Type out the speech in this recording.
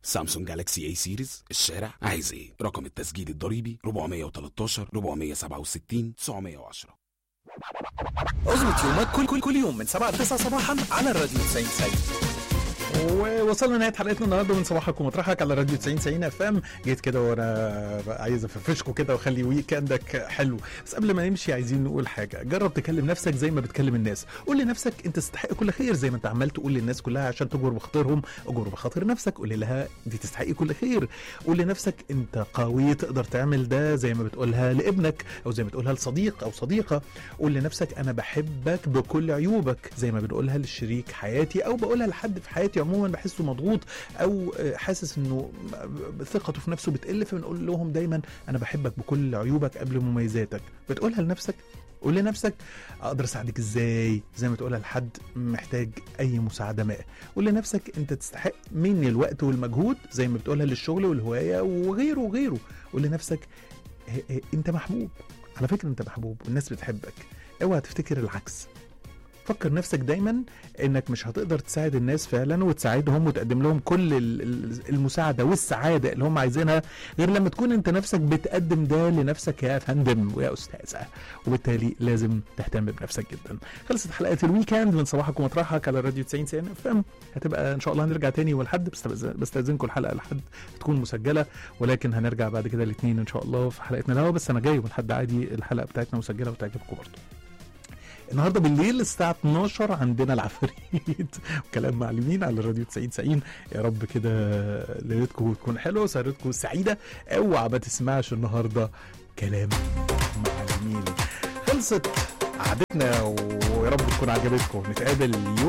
سامسونج جالاكسي اي سيريز الشارع عايز ايه رقم التسجيل الضريبي 413 467 910 اظبط يومك كل كل كل يوم من 7 ل 9 صباحا على الراديو 90 90 ووصلنا لنهايه حلقتنا النهارده من صباحك ومطرحك على راديو 90 90 اف ام جيت كده وانا عايز افرفشكوا كده واخلي ويكندك حلو بس قبل ما نمشي عايزين نقول حاجه جرب تكلم نفسك زي ما بتكلم الناس قول لنفسك انت تستحق كل خير زي ما انت عمال تقول للناس كلها عشان تجبر بخاطرهم اجبر بخاطر نفسك قول لها دي تستحقي كل خير قول لنفسك انت قوي تقدر تعمل ده زي ما بتقولها لابنك او زي ما بتقولها لصديق او صديقه قول لنفسك انا بحبك بكل عيوبك زي ما بنقولها للشريك حياتي او بقولها لحد في حياتي عموما بحسه مضغوط او حاسس انه ثقته في نفسه بتقل فبنقول لهم دايما انا بحبك بكل عيوبك قبل مميزاتك بتقولها لنفسك قول لنفسك اقدر اساعدك ازاي زي ما تقولها لحد محتاج اي مساعده ما قول لنفسك انت تستحق مني الوقت والمجهود زي ما بتقولها للشغل والهوايه وغيره وغيره قول لنفسك ه- ه- انت محبوب على فكره انت محبوب والناس بتحبك اوعى تفتكر العكس فكر نفسك دايما انك مش هتقدر تساعد الناس فعلا وتساعدهم وتقدم لهم كل ال- ال- المساعده والسعاده اللي هم عايزينها غير لما تكون انت نفسك بتقدم ده لنفسك يا فندم ويا استاذه وبالتالي لازم تهتم بنفسك جدا خلصت حلقه الويكاند من صباحك ومطرحك على راديو 90 90 اف ام هتبقى ان شاء الله هنرجع تاني والحد بستأذن- بستاذنكم الحلقه لحد تكون مسجله ولكن هنرجع بعد كده الاثنين ان شاء الله في حلقتنا الهوا بس انا جاي والحد عادي الحلقه بتاعتنا مسجله وتعجبكم برضه النهارده بالليل الساعة 12 عندنا العفاريت وكلام معلمين على الراديو 90 90 يا رب كده ليلتكم تكون حلوة وسهرتكم سعيدة اوعى ما تسمعش النهارده كلام معلمين خلصت قعدتنا ويا رب تكون عجبتكم نتقابل يوم